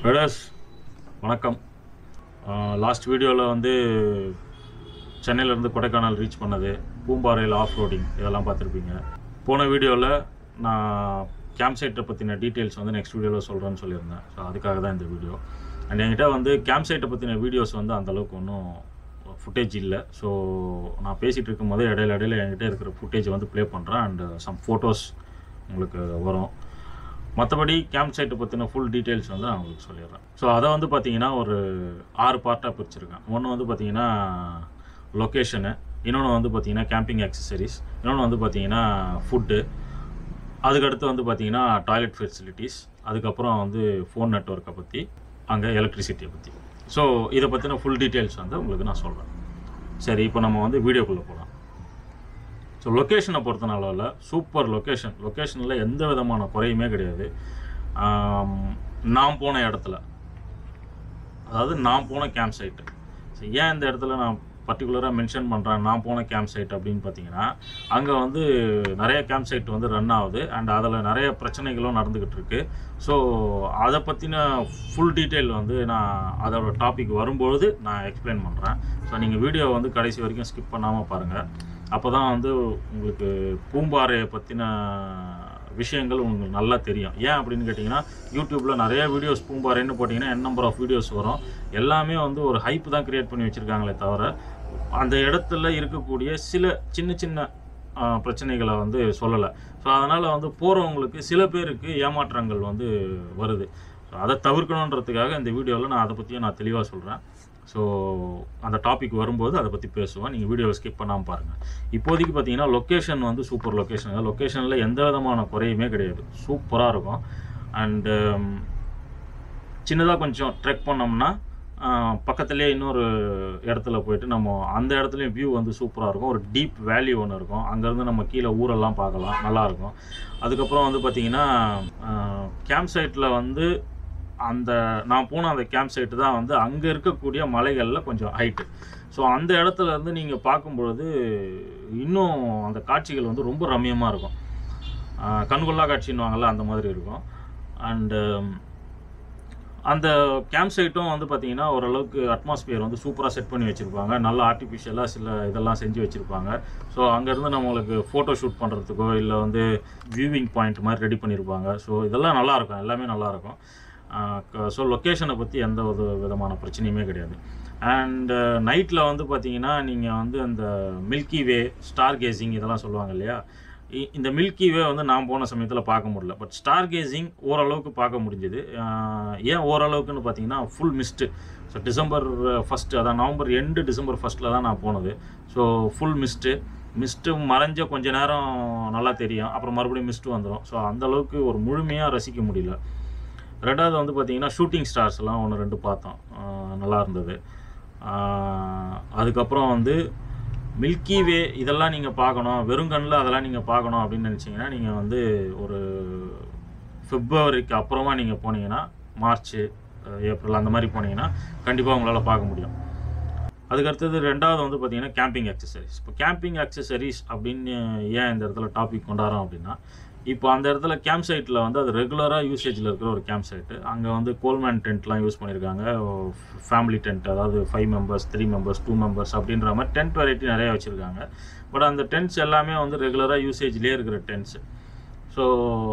brothers வணக்கம் last வீடியோவில் வந்து சென்னையிலேருந்து கொடைக்கானல் ரீச் பண்ணது பூம்பாறையில் ஆஃப் ரோடிங் இதெல்லாம் பார்த்துருப்பீங்க போன வீடியோவில் நான் கேம்ப் சைட்டை பற்றின டீட்டெயில்ஸ் வந்து நெக்ஸ்ட் வீடியோவில் சொல்கிறேன்னு சொல்லியிருந்தேன் ஸோ அதுக்காக தான் இந்த வீடியோ அண்ட் என்கிட்ட வந்து கேம்ப் சைட்டை பற்றின வீடியோஸ் வந்து அந்தளவுக்கு ஒன்றும் ஃபுட்டேஜ் இல்லை ஸோ நான் பேசிகிட்டு இருக்கும்போது இடையில இடையில என்கிட்ட இருக்கிற ஃபுட்டேஜ் வந்து ப்ளே பண்ணுறேன் அண்ட் சம் ஃபோட்டோஸ் உங்களுக்கு வரும் மற்றபடி கேம்ப் சைட்டை பற்றின ஃபுல் டீட்டெயில்ஸ் வந்து நான் உங்களுக்கு சொல்லிடுறேன் ஸோ அதை வந்து பார்த்தீங்கன்னா ஒரு ஆறு பார்ட்டாக பிரிச்சிருக்கேன் ஒன்று வந்து பார்த்தீங்கன்னா லொக்கேஷனு இன்னொன்று வந்து பார்த்தீங்கன்னா கேம்பிங் அக்சசரிஸ் இன்னொன்று வந்து பார்த்தீங்கன்னா ஃபுட்டு அதுக்கடுத்து வந்து பார்த்தீங்கன்னா டாய்லெட் ஃபெசிலிட்டிஸ் அதுக்கப்புறம் வந்து ஃபோன் நெட்ஒர்க்கை பற்றி அங்கே எலக்ட்ரிசிட்டியை பற்றி ஸோ இதை பற்றின ஃபுல் டீட்டெயில்ஸ் வந்து உங்களுக்கு நான் சொல்கிறேன் சரி இப்போ நம்ம வந்து வீடியோக்குள்ளே போகலாம் ஸோ லொக்கேஷனை பொறுத்த நாளில் சூப்பர் லொக்கேஷன் லொக்கேஷனில் எந்த விதமான குறையுமே கிடையாது ஆம், நான் போன இடத்துல அதாவது நான் போன கேம்ப் சைட்டு ஸோ ஏன் இந்த இடத்துல நான் பர்டிகுலராக மென்ஷன் பண்ணுறேன் நான் போன கேம்ப் சைட் அப்படின்னு பார்த்தீங்கன்னா அங்கே வந்து நிறைய கேம்ப் சைட் வந்து ரன் ஆகுது அண்ட் அதில் நிறைய பிரச்சனைகளும் நடந்துக்கிட்டு இருக்கு ஸோ அதை பற்றின ஃபுல் டீட்டெயில் வந்து நான் அதோட டாபிக் வரும்பொழுது நான் எக்ஸ்பிளைன் பண்ணுறேன் ஸோ நீங்கள் வீடியோ வந்து கடைசி வரைக்கும் ஸ்கிப் பண்ணாமல் பாருங்கள் அப்போ தான் வந்து உங்களுக்கு பூம்பாறையை பற்றின விஷயங்கள் உங்களுக்கு நல்லா தெரியும் ஏன் அப்படின்னு கேட்டிங்கன்னா யூடியூப்பில் நிறைய வீடியோஸ் பூம்பாறைன்னு போட்டிங்கன்னா என் நம்பர் ஆஃப் வீடியோஸ் வரும் எல்லாமே வந்து ஒரு ஹைப் தான் க்ரியேட் பண்ணி வச்சுருக்காங்களே தவிர அந்த இடத்துல இருக்கக்கூடிய சில சின்ன சின்ன ஆ, பிரச்சனைகளை வந்து சொல்லலை ஸோ அதனால் வந்து போகிறவங்களுக்கு சில பேருக்கு ஏமாற்றங்கள் வந்து வருது ஸோ அதை தவிர்க்கணுன்றதுக்காக இந்த வீடியோவில் நான் அதை பற்றியும் நான் தெளிவாக சொல்கிறேன் ஸோ அந்த டாபிக் வரும்போது அதை பற்றி பேசுவோம் நீங்கள் வீடியோவை ஸ்கிப் பண்ணாமல் பாருங்கள் இப்போதைக்கு பார்த்தீங்கன்னா லொக்கேஷன் வந்து சூப்பர் லொக்கேஷன் லொக்கேஷனில் எந்த விதமான குறையுமே கிடையாது சூப்பராக இருக்கும் அண்டு சின்னதாக கொஞ்சம் ட்ரெக் பண்ணோம்னா பக்கத்துலேயே இன்னொரு இடத்துல போயிட்டு நம்ம அந்த இடத்துலையும் வியூ வந்து சூப்பராக இருக்கும் ஒரு டீப் வேலி ஒன்று இருக்கும் அங்கேருந்து நம்ம கீழே ஊரெல்லாம் பார்க்கலாம் நல்லாயிருக்கும் அதுக்கப்புறம் வந்து பார்த்திங்கன்னா கேம்ப் சைட்டில் வந்து அந்த நான் போன அந்த கேம்ப் சைட்டு தான் வந்து அங்கே இருக்கக்கூடிய மலைகளில் கொஞ்சம் ஹைட்டு ஸோ அந்த இடத்துல இருந்து நீங்கள் பார்க்கும்பொழுது இன்னும் அந்த காட்சிகள் வந்து ரொம்ப ரம்மியமாக இருக்கும் ஆஹ் கண்கொள்ளா காட்சின்னுவாங்கல்ல அந்த மாதிரி இருக்கும் அண்டு அந்த கேம்ப் சைட்டும் வந்து பார்த்தீங்கன்னா ஓரளவுக்கு அட்மாஸ்பியர் வந்து சூப்பராக செட் பண்ணி வச்சுருப்பாங்க நல்லா ஆர்டிஃபிஷியலாக சில இதெல்லாம் செஞ்சு வச்சுருப்பாங்க ஸோ அங்கேருந்து நம்மளுக்கு ஃபோட்டோ ஷூட் பண்ணுறதுக்கோ இல்லை வந்து வியூவிங் பாயிண்ட் மாதிரி ரெடி பண்ணியிருப்பாங்க ஸோ இதெல்லாம் நல்லாயிருக்கும் எல்லாமே நல்லாயிருக்கும் ஸோ லொக்கேஷனை பற்றி எந்த ஒரு விதமான பிரச்சனையுமே கிடையாது அண்டு நைட்டில் வந்து பார்த்தீங்கன்னா நீங்கள் வந்து அந்த மில்கி வே ஸ்டார் கேசிங் இதெல்லாம் சொல்லுவாங்க இல்லையா இ- இந்த மில்கி வே வந்து நான் போன சமயத்தில் பார்க்க முடியல பட் ஸ்டார் கேசிங் ஓரளவுக்கு பார்க்க முடிஞ்சுது ஆஹ் ஏன் ஓரளவுக்குன்னு பார்த்தீங்கன்னா full mist so December first அதான் நவம்பர் எண்டு டிசம்பர் ஃபஸ்ட்டில் தான் நான் போனது ஸோ ஃபுல் மிஸ்ட்டு மிஸ்ட்டு மறைஞ்ச கொஞ்ச நேரம் நல்லா தெரியும் அப்புறம் மறுபடியும் மிஸ்ட்டு வந்துடும் ஸோ அந்த அளவுக்கு ஒரு முழுமையாக ரசிக்க முடியல ரெண்டாவது வந்து பார்த்தீங்கன்னா ஷூட்டிங் ஸ்டார்ஸ் எல்லாம் ஒன்று ரெண்டு பார்த்தோம் ஆஹ் நல்லா இருந்தது ஆஹ் அதுக்கப்புறம் வந்து மில்கி வே இதெல்லாம் நீங்கள் பார்க்கணும் வெறுங்கண்ணில் அதெல்லாம் நீங்கள் பார்க்கணும் அப்படின்னு நினச்சிங்கன்னா நீங்கள் வந்து ஒரு பிப்ரவரிக்கு அப்புறமா நீங்கள் போனீங்கன்னா மார்ச் அஹ் ஏப்ரல் அந்த மாதிரி போனீங்கன்னா கண்டிப்பாக உங்களால் பார்க்க முடியும் அதுக்கு அடுத்தது ரெண்டாவது வந்து பார்த்தீங்கன்னா கேம்பிங் அக்சசரிஸ் இப்போ கேம்பிங் அக்சசரிஸ் அப்படின்னு ஏன் இந்த இடத்துல டாபிக் கொண்டாடுறோம் அப்படின்னா இப்போ அந்த இடத்துல கேம்ப் சைட்டில் வந்து அது ரெகுலராக யூசேஜில் இருக்கிற ஒரு கேம்ப் சைட்டு அங்கே வந்து கோல்மேன் டென்ட்லாம் யூஸ் பண்ணியிருக்காங்க ஃபேமிலி டென்ட் அதாவது five members three members two members அப்படின்ற மாதிரி டென்ட் வெரைட்டி நிறைய வச்சுருக்காங்க பட் அந்த டென்ட்ஸ் எல்லாமே வந்து ரெகுலராக யூசேஜ்லேயே இருக்கிற டென்ட்ஸு ஸோ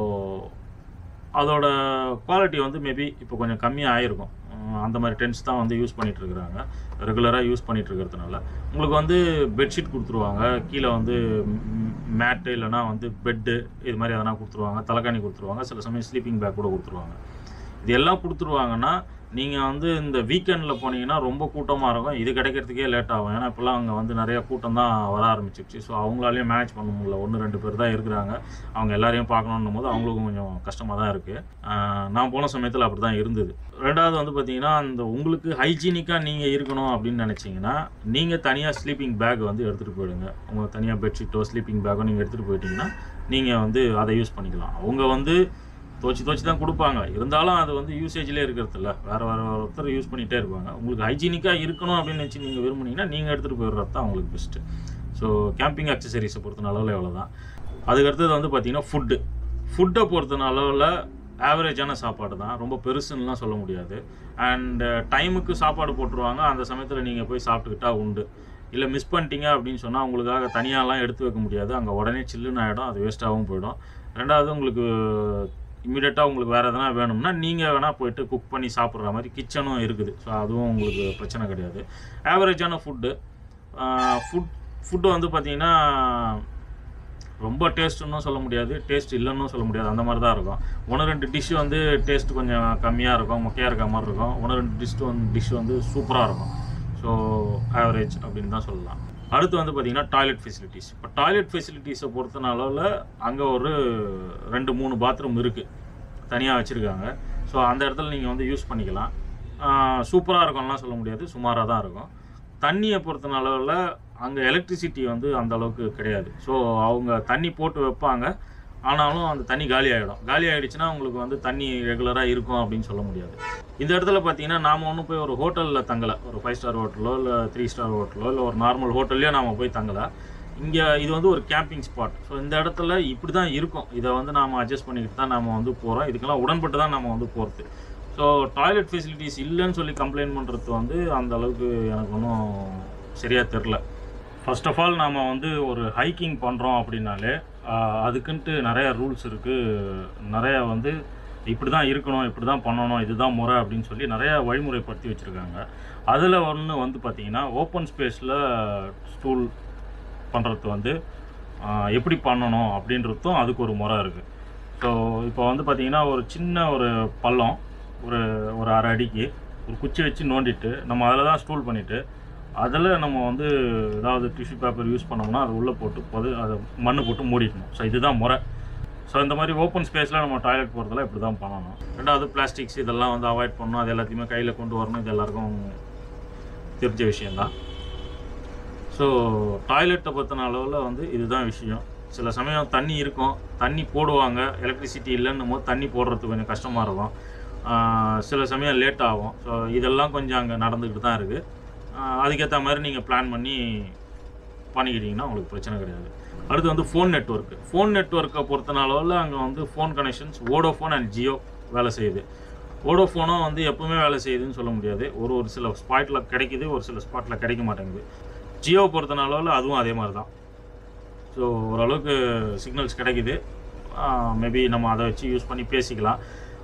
அதோட குவாலிட்டி வந்து மேபி இப்போ கொஞ்சம் கம்மியாக ஆயிருக்கும் உம் அந்த மாதிரி டென்ட்ஸ் தான் வந்து யூஸ் பண்ணிட்டு இருக்கிறாங்க ரெகுலராக யூஸ் பண்ணிட்டு இருக்கிறதுனால உங்களுக்கு வந்து பெட்ஷீட் கொடுத்துருவாங்க கீழே வந்து மேட்டு இல்லைனா வந்து பெட்டு இது மாதிரி எதனா கொடுத்துருவாங்க தலைகாணி கொடுத்துருவாங்க சில சமயம் ஸ்லீப்பிங் பேக் கூட கொடுத்துருவாங்க இது எல்லாம் கொடுத்துருவாங்கன்னா நீங்கள் வந்து இந்த வீக்கெண்டில் போனீங்கன்னா ரொம்ப கூட்டமாக இருக்கும் இது கிடைக்கிறதுக்கே லேட் ஆகும் ஏன்னா இப்போல்லாம் அங்கே வந்து நிறைய கூட்டம் தான் வர ஆரம்பிச்சிருச்சு ஸோ அவங்களாலையும் மேனேஜ் பண்ண முடியல ஒன்று ரெண்டு பேர் தான் இருக்கிறாங்க அவங்க எல்லாரையும் பார்க்கணுன்னும் போது அவங்களுக்கும் கொஞ்சம் கஷ்டமாக தான் இருக்குது நான் போன சமயத்தில் அப்படி தான் இருந்தது ரெண்டாவது வந்து பார்த்தீங்கன்னா அந்த உங்களுக்கு ஹைஜீனிக்காக நீங்கள் இருக்கணும் அப்படின்னு நினச்சிங்கன்னா நீங்கள் தனியாக ஸ்லீப்பிங் பேக் வந்து எடுத்துகிட்டு போயிடுங்க உங்கள் தனியாக பெட்ஷீட்டோ ஸ்லீப்பிங் பேக்கோ நீங்கள் எடுத்துகிட்டு போயிட்டீங்கன்னா நீங்கள் வந்து அதை யூஸ் பண்ணிக்கலாம் அவங்க வந்து துவச்சி துவச்சி தான் கொடுப்பாங்க இருந்தாலும் அது வந்து யூசேஜ்லேயே இருக்கிறது இல்லை வேறு வேறு ஒருத்தர் யூஸ் பண்ணிகிட்டே இருப்பாங்க உங்களுக்கு ஹைஜீனிக்காக இருக்கணும் அப்படின்னு நினச்சி நீங்கள் விரும்புனீங்கன்னா நீங்கள் எடுத்துகிட்டு போயிடுறது தான் உங்களுக்கு பெஸ்ட்டு ஸோ கேம்பிங் அக்சசரிஸை பொறுத்த அளவில் எவ்வளோ தான் அதுக்கடுத்தது வந்து பார்த்தீங்கன்னா ஃபுட்டு ஃபுட்டை பொறுத்த அளவில் ஆவரேஜான சாப்பாடு தான் ரொம்ப பெருசுன்னுலாம் சொல்ல முடியாது அண்ட் டைமுக்கு சாப்பாடு போட்டுருவாங்க அந்த சமயத்தில் நீங்கள் போய் சாப்பிட்டுக்கிட்டா உண்டு இல்லை மிஸ் பண்ணிட்டீங்க அப்படின்னு சொன்னால் உங்களுக்காக தனியாலாம் எடுத்து வைக்க முடியாது அங்கே உடனே சில்லுன்னு ஆகிடும் அது வேஸ்ட்டாகவும் போயிடும் ரெண்டாவது உங்களுக்கு இமீடியட்டாக உங்களுக்கு வேறு எதனா வேணும்னா நீங்கள் வேணால் போயிட்டு குக் பண்ணி சாப்பிட்ற மாதிரி கிச்சனும் இருக்குது ஸோ அதுவும் உங்களுக்கு பிரச்சனை கிடையாது ஆவரேஜான ஃபுட்டு ஃபுட் ஃபுட்டு வந்து பார்த்திங்கன்னா ரொம்ப டேஸ்ட்டுன்னு சொல்ல முடியாது டேஸ்ட் இல்லைன்னு சொல்ல முடியாது அந்த மாதிரி தான் இருக்கும் ஒன்று ரெண்டு டிஷ் வந்து டேஸ்ட் கொஞ்சம் கம்மியாக இருக்கும் மொக்கையாக இருக்க மாதிரி இருக்கும் ஒன்று ரெண்டு டிஷ் வந்து டிஷ் வந்து சூப்பராக இருக்கும் ஸோ ஆவரேஜ் அப்படின்னு தான் சொல்லலாம் அடுத்து வந்து பார்த்திங்கன்னா டாய்லெட் ஃபெசிலிட்டிஸ் இப்போ டாய்லெட் ஃபெசிலிட்டிஸை பொறுத்த அளவில் அங்கே ஒரு ரெண்டு மூணு பாத்ரூம் இருக்குது தனியாக வச்சுருக்காங்க ஸோ அந்த இடத்துல நீங்கள் வந்து யூஸ் பண்ணிக்கலாம் சூப்பராக இருக்கும்லாம் சொல்ல முடியாது சுமாராக தான் இருக்கும் தண்ணியை பொறுத்த அளவில் அங்கே எலக்ட்ரிசிட்டி வந்து அந்த அளவுக்கு கிடையாது ஸோ அவங்க தண்ணி போட்டு வைப்பாங்க ஆனாலும் அந்த தண்ணி காலி ஆகிடும் காலி ஆகிடுச்சுன்னா உங்களுக்கு வந்து தண்ணி ரெகுலராக இருக்கும் அப்படின்னு சொல்ல முடியாது இந்த இடத்துல பார்த்தீங்கன்னா நாம் ஒன்றும் போய் ஒரு ஹோட்டலில் தங்கலை ஒரு ஃபைவ் ஸ்டார் ஹோட்டலோ இல்லை த்ரீ ஸ்டார் ஹோட்டலோ இல்லை ஒரு நார்மல் ஹோட்டல்லையோ நாம் போய் தங்கலை இங்கே இது வந்து ஒரு கேம்பிங் ஸ்பாட் ஸோ இந்த இடத்துல இப்படி தான் இருக்கும் இதை வந்து நாம் அட்ஜஸ்ட் பண்ணிக்கிட்டு தான் நம்ம வந்து போகிறோம் இதுக்கெல்லாம் உடன்பட்டு தான் நம்ம வந்து போகிறது ஸோ டாய்லெட் ஃபெசிலிட்டிஸ் இல்லைன்னு சொல்லி கம்ப்ளைண்ட் பண்ணுறது வந்து அந்த அளவுக்கு எனக்கு ஒன்றும் சரியாக தெரில ஃபர்ஸ்ட் ஆஃப் ஆல் நாம் வந்து ஒரு ஹைக்கிங் பண்ணுறோம் அப்படின்னாலே ஆஹ், அதுக்குன்ட்டு நிறைய ரூல்ஸ் இருக்குது நிறைய வந்து இப்படி தான் இருக்கணும் இப்படி தான் பண்ணணும் இதுதான் முறை அப்படின்னு சொல்லி நிறைய வழிமுறைப்படுத்தி வச்சுருக்காங்க அதில் ஒன்று வந்து பார்த்திங்கன்னா ஓப்பன் ஸ்பேஸில் ஸ்டூல் பண்ணுறது வந்து ஆஹ், எப்படி பண்ணணும் அப்படின்றதும் அதுக்கு ஒரு முறை இருக்குது ஸோ இப்போ வந்து பார்த்திங்கன்னா ஒரு சின்ன ஒரு பள்ளம் ஒரு ஒரு அரை அடிக்கு ஒரு குச்சி வச்சு நோண்டிட்டு நம்ம அதில் தான் ஸ்டூல் பண்ணிவிட்டு அதில் நம்ம வந்து ஏதாவது டிஷ்யூ பேப்பர் யூஸ் பண்ணோம்னா அது உள்ளே போட்டு பொது அதை மண்ணு போட்டு மூடிக்கணும் ஸோ இதுதான் முறை ஸோ இந்த மாதிரி ஓப்பன் ஸ்பேஸில் நம்ம டாய்லெட் போகிறதுல இப்படி தான் பண்ணணும் ரெண்டாவது பிளாஸ்டிக்ஸ் இதெல்லாம் வந்து அவாய்ட் பண்ணணும் அது எல்லாத்தையுமே கையில் கொண்டு வரணும் இது எல்லாருக்கும் தெரிஞ்ச விஷயந்தான் ஸோ டாய்லெட்டை பற்றின அளவில் வந்து இதுதான் விஷயம் சில சமயம் தண்ணி இருக்கும் தண்ணி போடுவாங்க எலக்ட்ரிசிட்டி இல்லைன்னும் போது தண்ணி போடுறதுக்கு கொஞ்சம் கஷ்டமாக இருக்கும் ஆஹ் சில சமயம் லேட் ஆகும் ஸோ இதெல்லாம் கொஞ்சம் அங்கே நடந்துக்கிட்டு தான் இருக்குது அதுக்கேற்ற மாதிரி நீங்கள் பிளான் பண்ணி பண்ணிக்கிட்டீங்கன்னா உங்களுக்கு பிரச்சனை கிடையாது அடுத்து வந்து ஃபோன் நெட்ஒர்க்கு ஃபோன் நெட்ஒர்க்கை பொறுத்த அளவில் அங்கே வந்து phone connections Vodafone and Jio வேலை செய்யுது வோடோஃபோனும் வந்து எப்பவுமே வேலை செய்யுதுன்னு சொல்ல முடியாது ஒரு ஒரு சில ஸ்பாட்டில் கிடைக்குது ஒரு சில ஸ்பாட்டில் கிடைக்க மாட்டேங்குது ஜியோ பொறுத்த அளவில் அதுவும் அதே மாதிரி தான் ஸோ ஓரளவுக்கு சிக்னல்ஸ் கிடைக்குது மேபி நம்ம அதை வச்சு யூஸ் பண்ணி பேசிக்கலாம்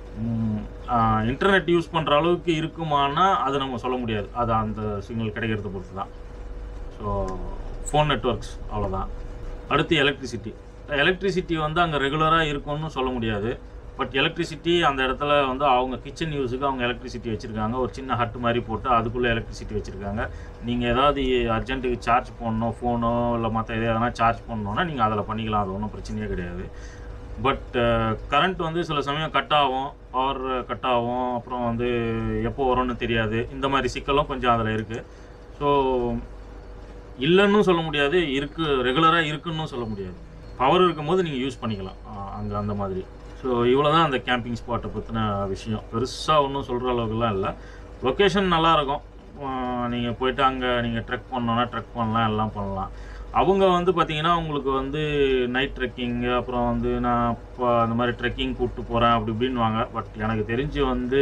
இன்டர்நெட் யூஸ் பண்ணுற அளவுக்கு இருக்குமானா அது நம்ம சொல்ல முடியாது அது அந்த சிக்னல் கிடைக்கிறத பொறுத்து தான் ஸோ ஃபோன் நெட்ஒர்க்ஸ் அவ்வளோதான் அடுத்து எலக்ட்ரிசிட்டி எலக்ட்ரிசிட்டி வந்து அங்கே ரெகுலராக இருக்கும்னு சொல்ல முடியாது பட் எலக்ட்ரிசிட்டி அந்த இடத்துல வந்து அவங்க கிச்சன் யூஸுக்கு அவங்க எலக்ட்ரிசிட்டி வச்சுருக்காங்க ஒரு சின்ன ஹட் மாதிரி போட்டு அதுக்குள்ளே எலக்ட்ரிசிட்டி வச்சுருக்காங்க நீங்கள் ஏதாவது அர்ஜென்ட்டுக்கு சார்ஜ் பண்ணணும் ஃபோனோ இல்லை மற்ற எது எதனா சார்ஜ் பண்ணணுன்னா நீங்கள் அதில் பண்ணிக்கலாம் அது ஒன்றும் பிரச்சனையே கிடையாது பட் கரண்ட் வந்து சில சமயம் கட் ஆகும் பவர் கட் ஆகும் அப்புறம் வந்து எப்போ வரும்னு தெரியாது இந்த மாதிரி சிக்கலும் கொஞ்சம் அதில் இருக்குது ஸோ இல்லைன்னு சொல்ல முடியாது இருக்கு ரெகுலராக இருக்குன்னு சொல்ல முடியாது பவர் இருக்கும்போது நீங்கள் யூஸ் பண்ணிக்கலாம் அங்கே அந்த மாதிரி ஸோ இவ்வளோ தான் அந்த கேம்பிங் ஸ்பாட்டை பற்றின விஷயம் பெருசாக ஒன்றும் சொல்கிற அளவுக்குலாம் இல்லை லொக்கேஷன் நல்லாயிருக்கும் நீங்கள் போயிட்டு அங்கே நீங்கள் ட்ரெக் பண்ணோன்னா ட்ரெக் பண்ணலாம் எல்லாம் பண்ணலாம் அவங்க வந்து பார்த்தீங்கன்னா உங்களுக்கு வந்து நைட் ட்ரெக்கிங் அப்புறம் வந்து நான் இப்போ அந்த மாதிரி ட்ரெக்கிங் கூப்பிட்டு போகிறேன் அப்படி இப்படின்வாங்க பட் எனக்கு தெரிஞ்சு வந்து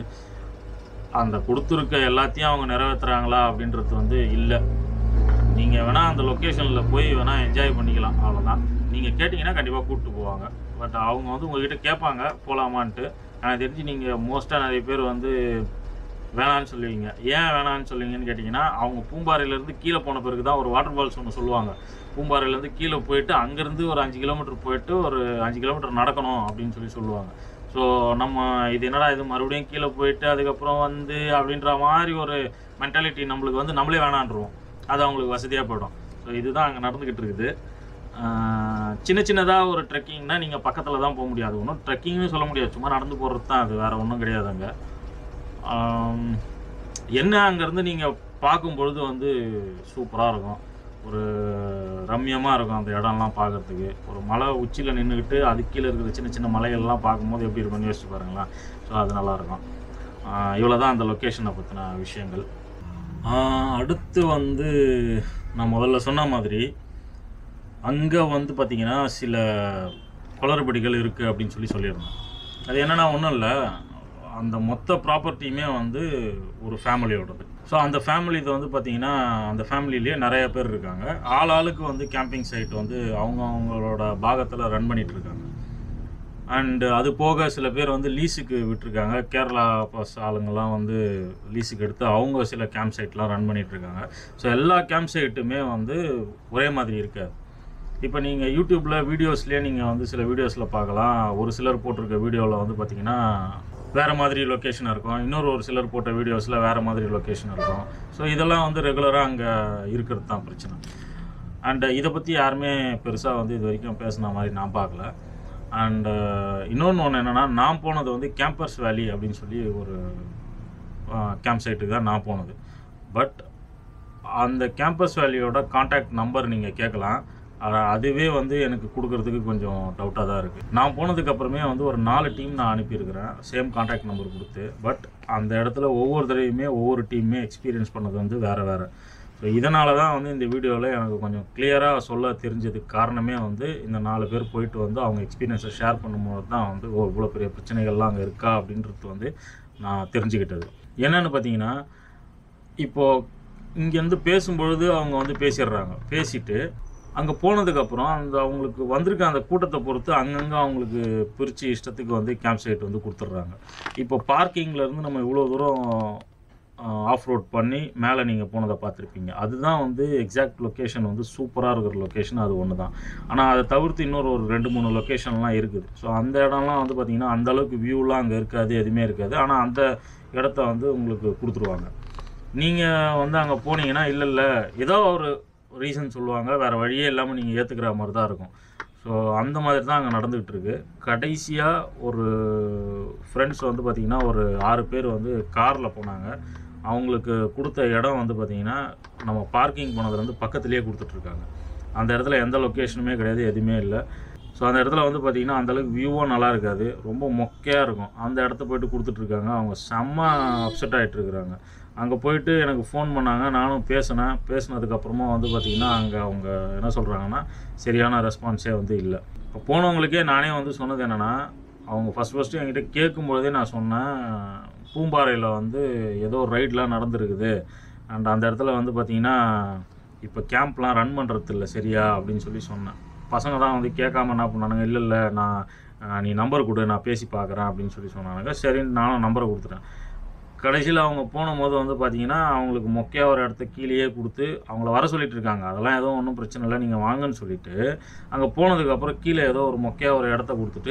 அந்த கொடுத்துருக்க எல்லாத்தையும் அவங்க நிறைவேற்றுறாங்களா அப்படின்றது வந்து இல்லை நீங்கள் வேணால் அந்த லொக்கேஷனில் போய் வேணால் என்ஜாய் பண்ணிக்கலாம் அவ்வளோதான் நீங்கள் கேட்டிங்கன்னா கண்டிப்பாக கூப்பிட்டு போவாங்க பட் அவங்க வந்து உங்ககிட்ட கேட்பாங்க போகலாமான்ட்டு எனக்கு தெரிஞ்சு நீங்கள் மோஸ்ட்டாக நிறைய பேர் வந்து வேணான்னு சொல்லுவீங்க ஏன் வேணான்னு சொல்லுவீங்கன்னு கேட்டிங்கன்னா அவங்க பூம்பாறையிலேருந்து கீழே போன பிறகு தான் ஒரு வாட்டர் ஃபால்ஸ் ஒன்று சொல்லுவாங்க பூம்பாறையிலேருந்து கீழே போயிட்டு அங்கேருந்து ஒரு அஞ்சு கிலோமீட்டர் போயிட்டு ஒரு அஞ்சு கிலோமீட்டர் நடக்கணும் அப்படின்னு சொல்லி சொல்லுவாங்க ஸோ நம்ம இது என்னடா இது மறுபடியும் கீழே போயிட்டு அதுக்கப்புறம் வந்து அப்படின்ற மாதிரி ஒரு மென்டாலிட்டி நம்மளுக்கு வந்து நம்மளே வேணான்றோம் அது அவங்களுக்கு வசதியாக போயிடும் ஸோ இதுதான் அங்கே நடந்துக்கிட்டு இருக்குது ஆஹ் சின்ன சின்னதாக ஒரு ட்ரெக்கிங்னா நீங்கள் பக்கத்தில் தான் போக முடியாது ஒன்றும் ட்ரெக்கிங்னு சொல்ல முடியாது சும்மா நடந்து போகிறது தான் அது வேறு ஒன்றும் கிடையாது அங்கே ஆம், என்ன அங்கேருந்து நீங்கள் பார்க்கும் பொழுது வந்து சூப்பராக இருக்கும் ஒரு ரம்யமாக இருக்கும் அந்த இடம்லாம் பார்க்கறதுக்கு ஒரு மலை உச்சியில் நின்றுக்கிட்டு அது கீழே இருக்கிற சின்ன சின்ன மலைகள்லாம் பார்க்கும்போது எப்படி இருக்கும்னு யோசிச்சு பாருங்களேன் ஸோ அது நல்லாயிருக்கும் இவ்வளோ தான் அந்த லொக்கேஷனை பற்றின விஷயங்கள் ஆஹ் அடுத்து வந்து நான் முதல்ல சொன்ன மாதிரி அங்கே வந்து பார்த்திங்கன்னா சில குளறுபடிகள் இருக்குது அப்படின்னு சொல்லி சொல்லியிருந்தேன் அது என்னன்னா ஒன்றும் இல்லை அந்த மொத்த ப்ராப்பர்ட்டியுமே வந்து ஒரு ஃபேமிலியோடது ஸோ அந்த ஃபேமிலி இது வந்து பார்த்தீங்கன்னா அந்த ஃபேமிலிலேயே நிறைய பேர் இருக்காங்க ஆள் ஆளுக்கு வந்து கேம்பிங் சைட் வந்து அவங்க அவங்களோட பாகத்தில் ரன் பண்ணிட்டு இருக்காங்க அண்டு அது போக சில பேர் வந்து லீஸுக்கு விட்டுருக்காங்க கேரளா பஸ் ஆளுங்கெல்லாம் வந்து லீஸுக்கு எடுத்து அவங்க சில கேம்ப் சைட்லாம் ரன் பண்ணிட்டு இருக்காங்க ஸோ எல்லா கேம்ப் சைட்டுமே வந்து ஒரே மாதிரி இருக்காது இப்போ நீங்கள் யூடியூப்பில் வீடியோஸ்லேயே நீங்கள் வந்து சில வீடியோஸில் பார்க்கலாம் ஒரு சிலர் போட்டிருக்க வீடியோவில் வந்து பார்த்தீங்கன்னா வேறு மாதிரி லொக்கேஷன் இருக்கும் இன்னொரு ஒரு சிலர் போட்ட வீடியோஸில் வேறு மாதிரி லொக்கேஷன் இருக்கும் ஸோ இதெல்லாம் வந்து ரெகுலராக அங்கே இருக்கிறது தான் பிரச்சனை அண்டு இதை பற்றி யாருமே பெருசாக வந்து இது வரைக்கும் பேசின மாதிரி நான் பார்க்கல அண்டு இன்னொன்று ஒன்று என்னென்னா நான் போனது வந்து கேம்பர்ஸ் வேலி அப்படின்னு சொல்லி ஒரு கேம்ப் சைட்டுக்கு தான் நான் போனது பட் அந்த கேம்பஸ் வேலியோட காண்டாக்ட் நம்பர் நீங்கள் கேட்கலாம் ஆனா, அதுவே வந்து எனக்கு கொடுக்கறதுக்கு கொஞ்சம் டவுட்டாக தான் இருக்குது நான் போனதுக்கு அப்புறமே வந்து ஒரு நாலு டீம் நான் அனுப்பியிருக்கிறேன் சேம் காண்டாக்ட் நம்பர் கொடுத்து பட் அந்த இடத்துல ஒவ்வொரு தடவையுமே ஒவ்வொரு டீமுமே எக்ஸ்பீரியன்ஸ் பண்ணது வந்து வேறு வேறு ஸோ இதனால தான் வந்து இந்த வீடியோவில் எனக்கு கொஞ்சம் கிளியராக சொல்ல தெரிஞ்சதுக்கு காரணமே வந்து இந்த நாலு பேர் போயிட்டு வந்து அவங்க எக்ஸ்பீரியன்ஸை ஷேர் பண்ணும்போது தான் வந்து ஓ இவ்வளோ பெரிய பிரச்சனைகள்லாம் அங்கே இருக்கா அப்படின்றது வந்து நான் தெரிஞ்சுக்கிட்டது என்னென்னு பார்த்தீங்கன்னா இப்போது இங்கேருந்து பேசும்பொழுது அவங்க வந்து பேசிடுறாங்க பேசிட்டு அங்கே போனதுக்கப்புறம் அந்த அவங்களுக்கு வந்திருக்க அந்த கூட்டத்தை பொறுத்து அங்கங்கே அவங்களுக்கு பிரித்து இஷ்டத்துக்கு வந்து கேம்ப் சைட் வந்து கொடுத்துட்றாங்க இப்போ பார்க்கிங்கில் இருந்து நம்ம இவ்வளோ தூரம் ஆஃப் ரோட் பண்ணி மேலே நீங்கள் போனதை பார்த்துருப்பீங்க அதுதான் வந்து எக்ஸாக்ட் லொக்கேஷன் வந்து சூப்பராக இருக்கிற லொக்கேஷன் அது ஒன்று தான் ஆனால் அதை தவிர்த்து இன்னொரு ஒரு ரெண்டு மூணு லொக்கேஷன்லாம் இருக்குது ஸோ அந்த இடம்லாம் வந்து பார்த்திங்கன்னா அந்த அளவுக்கு வியூலாம் அங்கே இருக்காது எதுவுமே இருக்காது ஆனால் அந்த இடத்த வந்து உங்களுக்கு கொடுத்துருவாங்க நீங்கள் வந்து அங்கே போனீங்கன்னா இல்லை இல்லை ஏதோ ஒரு ரீசன் சொல்லுவாங்க வேறு வழியே இல்லாமல் நீங்கள் ஏற்றுக்கிற மாதிரி தான் இருக்கும் ஸோ அந்த மாதிரி தான் அங்கே நடந்துகிட்டு இருக்கு கடைசியாக ஒரு ஃப்ரெண்ட்ஸ் வந்து பார்த்திங்கன்னா ஒரு ஆறு பேர் வந்து காரில் போனாங்க அவங்களுக்கு கொடுத்த இடம் வந்து பார்த்திங்கன்னா நம்ம பார்க்கிங் போனதுலேருந்து பக்கத்துலேயே கொடுத்துட்ருக்காங்க அந்த இடத்துல எந்த லொக்கேஷனுமே கிடையாது எதுவுமே இல்லை ஸோ அந்த இடத்துல வந்து பார்த்திங்கன்னா அந்தளவுக்கு வியூவும் நல்லா இருக்காது ரொம்ப மொக்கையாக இருக்கும் அந்த இடத்த போயிட்டு கொடுத்துட்ருக்காங்க அவங்க செம்ம அப்செட் ஆகிட்டு இருக்கிறாங்க அங்கே போயிட்டு எனக்கு ஃபோன் பண்ணாங்க நானும் பேசினேன் பேசினதுக்கப்புறமா வந்து பார்த்திங்கன்னா அங்கே அவங்க என்ன சொல்கிறாங்கன்னா சரியான ரெஸ்பான்ஸே வந்து இல்லை இப்போ போனவங்களுக்கே நானே வந்து சொன்னது என்னென்னா அவங்க ஃபஸ்ட் ஃபஸ்ட்டு என்கிட்ட கேட்கும்பொழுதே நான் சொன்னேன் பூம்பாறையில் வந்து ஏதோ ரைட்லாம் நடந்துருக்குது அண்ட் அந்த இடத்துல வந்து பார்த்திங்கன்னா இப்போ கேம்ப்லாம் ரன் பண்ணுறது இல்லை சரியா அப்படின்னு சொல்லி சொன்னேன் பசங்க தான் வந்து கேட்காம என்ன பண்ணானுங்க இல்லை இல்லை நான் அஹ், நீ நம்பர் கொடு நான் பேசி பார்க்குறேன் அப்படின்னு சொல்லி சொன்னானுங்க சரின்னு நானும் நம்பரை கொடுத்துட்டேன் கடைசியில் அவங்க போகும்போது வந்து பார்த்தீங்கன்னா அவங்களுக்கு மொக்கையாக ஒரு இடத்த கீழேயே கொடுத்து அவங்கள வர சொல்லிட்டு இருக்காங்க அதெல்லாம் எதுவும் ஒன்றும் பிரச்சனை இல்லை நீங்கள் வாங்கன்னு சொல்லிட்டு அங்கே போனதுக்கப்புறம் கீழே ஏதோ ஒரு மொக்கையாக ஒரு இடத்த கொடுத்துட்டு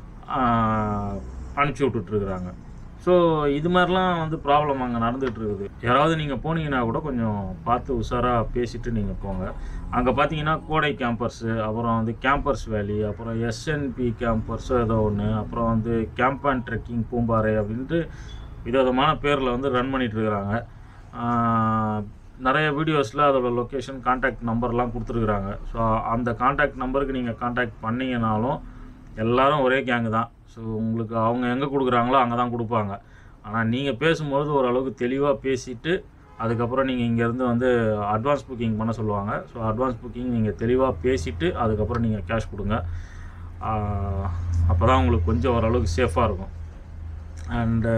ஆஹ், அனுப்பிச்சி விட்டுட்ருக்குறாங்க ஸோ இது மாதிரிலாம் வந்து ப்ராப்ளம் அங்கே நடந்துகிட்டு இருக்குது யாராவது நீங்கள் போனீங்கன்னா கூட கொஞ்சம் பார்த்து உஷாராக பேசிட்டு நீங்கள் போங்க அங்கே பார்த்தீங்கன்னா கோடை கேம்பர்ஸு அப்புறம் வந்து கேம்பர்ஸ் வேலி அப்புறம் எஸ்என்பி கேம்பர்ஸு ஏதோ ஒன்று அப்புறம் வந்து கேம்ப் அண்ட் ட்ரெக்கிங் பூம்பாறை அப்படின்ட்டு விதவிதமான பேரில் வந்து ரன் பண்ணிட்டு இருக்கிறாங்க ஆஹ் நிறைய வீடியோஸில் அதோட லொக்கேஷன் காண்டாக்ட் நம்பர்லாம் கொடுத்துருக்குறாங்க ஸோ அந்த காண்டாக்ட் நம்பருக்கு நீங்கள் காண்டாக்ட் பண்ணீங்கனாலும் எல்லாரும் ஒரே கேங்கு தான் ஸோ உங்களுக்கு அவங்க எங்கே கொடுக்குறாங்களோ அங்கே தான் கொடுப்பாங்க ஆனால் நீங்கள் பேசும்போது ஓரளவுக்கு தெளிவாக பேசிட்டு அதுக்கப்புறம் நீங்கள் இங்கேருந்து வந்து அட்வான்ஸ் புக்கிங் பண்ண சொல்லுவாங்க ஸோ அட்வான்ஸ் புக்கிங் நீங்கள் தெளிவாக பேசிட்டு அதுக்கப்புறம் நீங்கள் கேஷ் கொடுங்க அப்போ தான் உங்களுக்கு கொஞ்சம் ஓரளவுக்கு சேஃபாக இருக்கும் அண்டு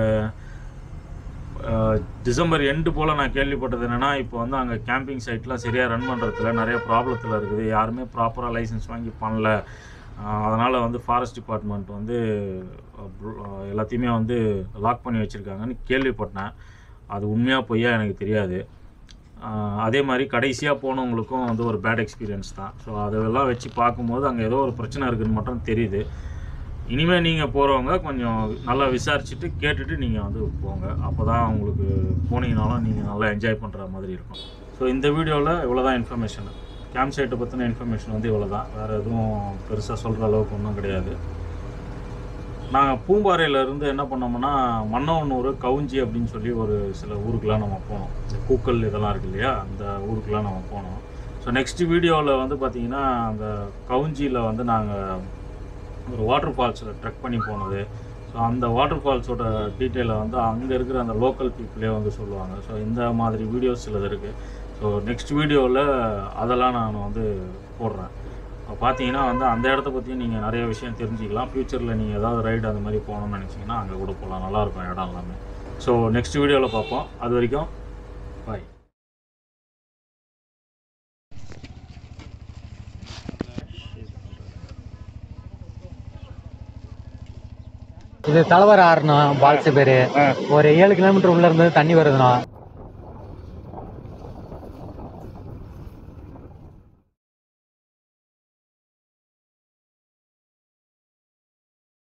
டிசம்பர் எண்டு போல் நான் கேள்விப்பட்டது என்னென்னா இப்போ வந்து அங்கே கேம்பிங் சைட்லாம் சரியாக ரன் பண்ணுறதுல நிறைய ப்ராப்ளத்தில் இருக்குது யாருமே ப்ராப்பராக லைசன்ஸ் வாங்கி பண்ணல அதனால் வந்து ஃபாரஸ்ட் டிபார்ட்மெண்ட் வந்து அஹ், bro- அஹ், எல்லாத்தையுமே வந்து லாக் பண்ணி வச்சுருக்காங்கன்னு கேள்விப்பட்டேன் அது உண்மையாக பொய்யா எனக்கு தெரியாது ஆஹ், அதே மாதிரி கடைசியாக போனவங்களுக்கும் வந்து ஒரு பேட் எக்ஸ்பீரியன்ஸ் தான் ஸோ அதெல்லாம் வச்சு பார்க்கும்போது அங்கே ஏதோ ஒரு பிரச்சனை இருக்குதுன்னு மட்டும் தெரியுது இனிமேல் நீங்கள் போகிறவங்க கொஞ்சம் நல்லா விசாரிச்சுட்டு கேட்டுட்டு நீங்கள் வந்து போங்க அப்போ தான் உங்களுக்கு போனீங்கனாலும் நீங்கள் நல்லா என்ஜாய் பண்ணுற மாதிரி இருக்கும் ஸோ இந்த வீடியோவில் இவ்வளோ தான் இன்ஃபர்மேஷன் கேம்ப் சைட்டை பற்றின இன்ஃபர்மேஷன் வந்து இவ்வளோ தான் வேறு எதுவும் பெருசாக சொல்கிற அளவுக்கு ஒன்றும் கிடையாது நாங்கள் பூம்பாறையிலேருந்து என்ன பண்ணோம்னா மன்னவனூர் கவுஞ்சி அப்படின்னு சொல்லி ஒரு சில ஊருக்கெலாம் நம்ம போனோம் இந்த கூக்கல் இதெல்லாம் இருக்கு இல்லையா அந்த ஊருக்கெலாம் நம்ம போனோம் ஸோ நெக்ஸ்ட் வீடியோவில் வந்து பார்த்திங்கன்னா அந்த கவுஞ்சியில் வந்து நாங்கள் ஒரு வாட்டர் ஃபால்ஸில் ட்ரெக் பண்ணி போனது ஸோ அந்த வாட்டர் ஃபால்ஸோட டீட்டெயிலை வந்து அங்கே இருக்கிற அந்த லோக்கல் பீப்புளே வந்து சொல்லுவாங்க ஸோ இந்த மாதிரி வீடியோஸ் சிலது இருக்குது ஸோ நெக்ஸ்ட் வீடியோவில் அதெல்லாம் நான் வந்து போடுறேன் பார்த்தீங்கன்னா வந்து அந்த இடத்த பற்றியும் நீங்கள் நிறைய விஷயம் தெரிஞ்சுக்கலாம் ஃப்யூச்சரில் நீங்கள் ஏதாவது ரைடு அந்த மாதிரி போகணும்னு நினச்சிங்கன்னா அங்கே கூட போகலாம் நல்லாயிருக்கும் இடம் எல்லாமே ஸோ நெக்ஸ்ட் வீடியோவில் பார்ப்போம் அது வரைக்கும் பாய் இது தலைவர் ஆறுனா பால்ஸ் பேரு ஒரு ஏழு கிலோமீட்டர் உள்ள இருந்து தண்ணி வருதுண்ணா